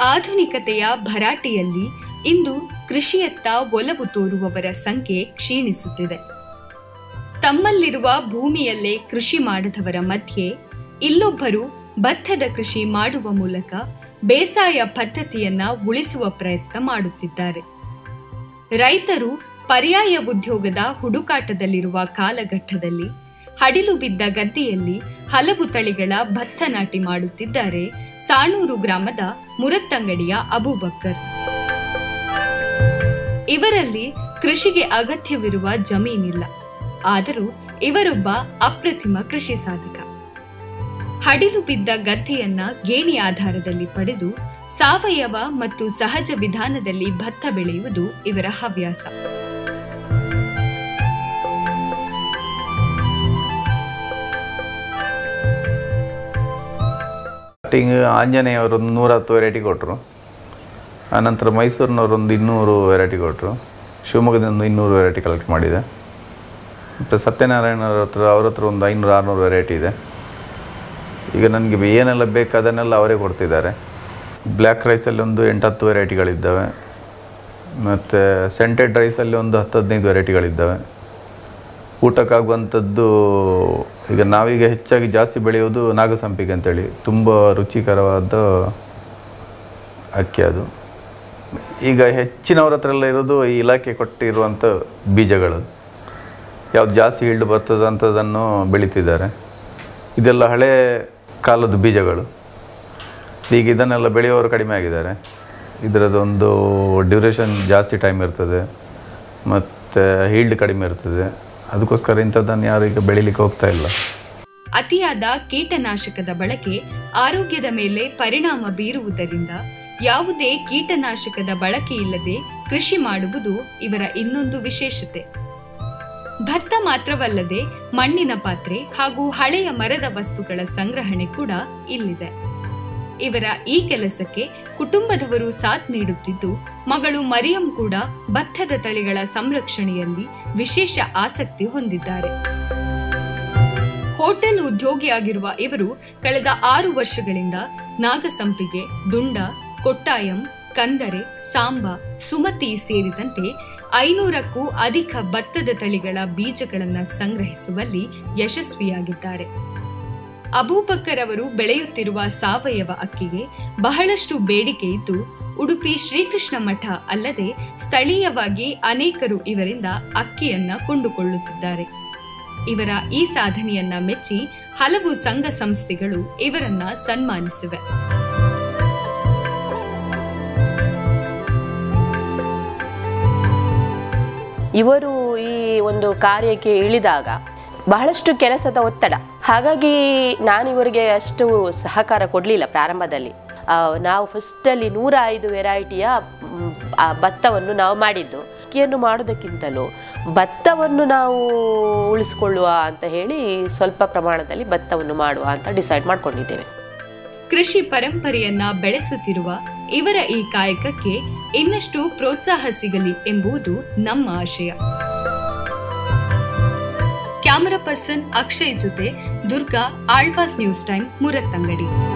ಆಧುನಿಕತೆಯ ಭರಾಟೆಯಲ್ಲಿ ಇಂದು ಕೃಷಿಯತ್ತ ಒಲವು ತೋರುವವರ ಸಂಖ್ಯೆ ಕ್ಷೀಣಿಸುತ್ತಿದೆ ತಮ್ಮಲ್ಲಿರುವ ಭೂಮಿಯಲ್ಲೇ ಕೃಷಿ ಮಾಡದವರ ಮಧ್ಯೆ ಇಲ್ಲೊಬ್ಬರು ಭತ್ತದ ಕೃಷಿ ಮಾಡುವ ಮೂಲಕ ಬೇಸಾಯ ಪದ್ಧತಿಯನ್ನ ಉಳಿಸುವ ಪ್ರಯತ್ನ ಮಾಡುತ್ತಿದ್ದಾರೆ ರೈತರು ಪರ್ಯಾಯ ಉದ್ಯೋಗದ ಹುಡುಕಾಟದಲ್ಲಿರುವ ಕಾಲಘಟ್ಟದಲ್ಲಿ ಹಡಿಲು ಬಿದ್ದ ಗದ್ದೆಯಲ್ಲಿ ಹಲವು ತಳಿಗಳ ಭತ್ತ ನಾಟಿ ಮಾಡುತ್ತಿದ್ದಾರೆ ಸಾಣೂರು ಗ್ರಾಮದ ಮುರತ್ತಂಗಡಿಯ ಅಬೂಬಕ್ಕರ್ ಇವರಲ್ಲಿ ಕೃಷಿಗೆ ಅಗತ್ಯವಿರುವ ಜಮೀನಿಲ್ಲ ಆದರೂ ಇವರೊಬ್ಬ ಅಪ್ರತಿಮ ಕೃಷಿ ಸಾಧಕ ಹಡಿಲು ಬಿದ್ದ ಗದ್ದೆಯನ್ನ ಗೇಣಿ ಆಧಾರದಲ್ಲಿ ಪಡೆದು ಸಾವಯವ ಮತ್ತು ಸಹಜ ವಿಧಾನದಲ್ಲಿ ಭತ್ತ ಬೆಳೆಯುವುದು ಇವರ ಹವ್ಯಾಸ ಸ್ಟಾರ್ಟಿಂಗ್ ಆಂಜನೇಯವರು ಒಂದು ನೂರಹತ್ತು ವೆರೈಟಿ ಕೊಟ್ಟರು ಆನಂತರ ಮೈಸೂರಿನವರು ಒಂದು ಇನ್ನೂರು ವೆರೈಟಿ ಕೊಟ್ಟರು ಶಿವಮೊಗ್ಗದಿಂದ ಒಂದು ಇನ್ನೂರು ವೆರೈಟಿ ಕಲೆಕ್ಟ್ ಮಾಡಿದೆ ಮತ್ತು ಸತ್ಯನಾರಾಯಣವ್ರ ಹತ್ರ ಅವ್ರ ಹತ್ರ ಒಂದು ಐನೂರು ಆರುನೂರು ವೆರೈಟಿ ಇದೆ ಈಗ ನನಗೆ ಏನೆಲ್ಲ ಬೇಕು ಅದನ್ನೆಲ್ಲ ಅವರೇ ಕೊಡ್ತಿದ್ದಾರೆ ಬ್ಲ್ಯಾಕ್ ರೈಸಲ್ಲಿ ಒಂದು ಎಂಟು ಹತ್ತು ವೆರೈಟಿಗಳಿದ್ದಾವೆ ಮತ್ತು ಸೆಂಟೆಡ್ ರೈಸಲ್ಲಿ ಒಂದು ಹತ್ತು ಹದಿನೈದು ವೆರೈಟಿಗಳಿದ್ದಾವೆ ಊಟಕ್ಕಾಗುವಂಥದ್ದು ಈಗ ನಾವೀಗ ಹೆಚ್ಚಾಗಿ ಜಾಸ್ತಿ ಬೆಳೆಯೋದು ನಾಗಸಂಪಿಗೆ ಅಂತೇಳಿ ತುಂಬ ರುಚಿಕರವಾದ ಅಕ್ಕಿ ಅದು ಈಗ ಹೆಚ್ಚಿನವ್ರ ಹತ್ರ ಎಲ್ಲ ಇರೋದು ಈ ಇಲಾಖೆ ಕೊಟ್ಟಿರುವಂಥ ಬೀಜಗಳು ಯಾವ್ದು ಜಾಸ್ತಿ ಹಿಲ್ಡ್ ಬರ್ತದೆ ಅಂಥದ್ದನ್ನು ಬೆಳೀತಿದ್ದಾರೆ ಇದೆಲ್ಲ ಹಳೆ ಕಾಲದ ಬೀಜಗಳು ಈಗ ಇದನ್ನೆಲ್ಲ ಬೆಳೆಯೋರು ಕಡಿಮೆ ಆಗಿದ್ದಾರೆ ಇದರದೊಂದು ಡ್ಯೂರೇಷನ್ ಜಾಸ್ತಿ ಟೈಮ್ ಇರ್ತದೆ ಮತ್ತು ಹೀಲ್ಡ್ ಕಡಿಮೆ ಇರ್ತದೆ ಅದಕ್ಕೋಸ್ಕರ ಇಂಥದ್ದನ್ನು ಯಾರು ಈಗ ಬೆಳಿಲಿಕ್ಕೆ ಹೋಗ್ತಾ ಇಲ್ಲ ಅತಿಯಾದ ಕೀಟನಾಶಕದ ಬಳಕೆ ಆರೋಗ್ಯದ ಮೇಲೆ ಪರಿಣಾಮ ಬೀರುವುದರಿಂದ ಯಾವುದೇ ಕೀಟನಾಶಕದ ಬಳಕೆ ಇಲ್ಲದೆ ಕೃಷಿ ಮಾಡುವುದು ಇವರ ಇನ್ನೊಂದು ವಿಶೇಷತೆ ಭತ್ತ ಮಾತ್ರವಲ್ಲದೆ ಮಣ್ಣಿನ ಪಾತ್ರೆ ಹಾಗೂ ಹಳೆಯ ಮರದ ವಸ್ತುಗಳ ಸಂಗ್ರಹಣೆ ಕೂಡ ಇಲ್ಲಿದೆ ಇವರ ಈ ಕೆಲಸಕ್ಕೆ ಕುಟುಂಬದವರು ಸಾಥ್ ನೀಡುತ್ತಿದ್ದು ಮಗಳು ಮರಿಯಂ ಕೂಡ ಭತ್ತದ ತಳಿಗಳ ಸಂರಕ್ಷಣೆಯಲ್ಲಿ ವಿಶೇಷ ಆಸಕ್ತಿ ಹೊಂದಿದ್ದಾರೆ ಹೋಟೆಲ್ ಉದ್ಯೋಗಿಯಾಗಿರುವ ಇವರು ಕಳೆದ ಆರು ವರ್ಷಗಳಿಂದ ನಾಗಸಂಪಿಗೆ ದುಂಡ ಕೊಟ್ಟಾಯಂ ಕಂದರೆ ಸಾಂಬ ಸುಮತಿ ಸೇರಿದಂತೆ ಐನೂರಕ್ಕೂ ಅಧಿಕ ಭತ್ತದ ತಳಿಗಳ ಬೀಜಗಳನ್ನು ಸಂಗ್ರಹಿಸುವಲ್ಲಿ ಯಶಸ್ವಿಯಾಗಿದ್ದಾರೆ ಅಬೂಬಕ್ಕರ್ ಅವರು ಬೆಳೆಯುತ್ತಿರುವ ಸಾವಯವ ಅಕ್ಕಿಗೆ ಬಹಳಷ್ಟು ಬೇಡಿಕೆ ಇದ್ದು ಉಡುಪಿ ಶ್ರೀಕೃಷ್ಣ ಮಠ ಅಲ್ಲದೆ ಸ್ಥಳೀಯವಾಗಿ ಅನೇಕರು ಇವರಿಂದ ಅಕ್ಕಿಯನ್ನ ಕೊಂಡುಕೊಳ್ಳುತ್ತಿದ್ದಾರೆ ಇವರ ಈ ಸಾಧನೆಯನ್ನ ಮೆಚ್ಚಿ ಹಲವು ಸಂಘ ಸಂಸ್ಥೆಗಳು ಇವರನ್ನ ಸನ್ಮಾನಿಸಿವೆ ಇವರು ಈ ಒಂದು ಕಾರ್ಯಕ್ಕೆ ಇಳಿದಾಗ ಬಹಳಷ್ಟು ಕೆಲಸದ ಒತ್ತಡ ಹಾಗಾಗಿ ನಾನು ಇವರಿಗೆ ಅಷ್ಟು ಸಹಕಾರ ಕೊಡಲಿಲ್ಲ ಪ್ರಾರಂಭದಲ್ಲಿ ಆ, ನಾವು ಫಸ್ಟಲ್ಲಿ ನೂರ ಐದು ವೆರೈಟಿಯ ಮ್, ಆ ಭತ್ತವನ್ನು ನಾವು ಮಾಡಿದ್ದು ಅಕ್ಕಿಯನ್ನು ಮಾಡೋದಕ್ಕಿಂತಲೂ ಭತ್ತವನ್ನು ನಾವು ಉಳಿಸ್ಕೊಳ್ಳುವ ಅಂತ ಹೇಳಿ ಸ್ವಲ್ಪ ಪ್ರಮಾಣದಲ್ಲಿ ಭತ್ತವನ್ನು ಮಾಡುವ ಅಂತ ಡಿಸೈಡ್ ಮಾಡ್ಕೊಂಡಿದ್ದೇವೆ ಕೃಷಿ ಪರಂಪರೆಯನ್ನ ಬೆಳೆಸುತ್ತಿರುವ ಇವರ ಈ ಕಾಯಕಕ್ಕೆ ಇನ್ನಷ್ಟು ಪ್ರೋತ್ಸಾಹ ಸಿಗಲಿ ಎಂಬುದು ನಮ್ಮ ಆಶಯ ಕ್ಯಾಮರಾ ಪರ್ಸನ್ ಅಕ್ಷಯ್ ಜೊತೆ ದುರ್ಗಾ ಆಳ್ವಾಸ್ ನ್ಯೂಸ್ ಟೈಮ್ ಮುರತ್ತಂಗಡಿ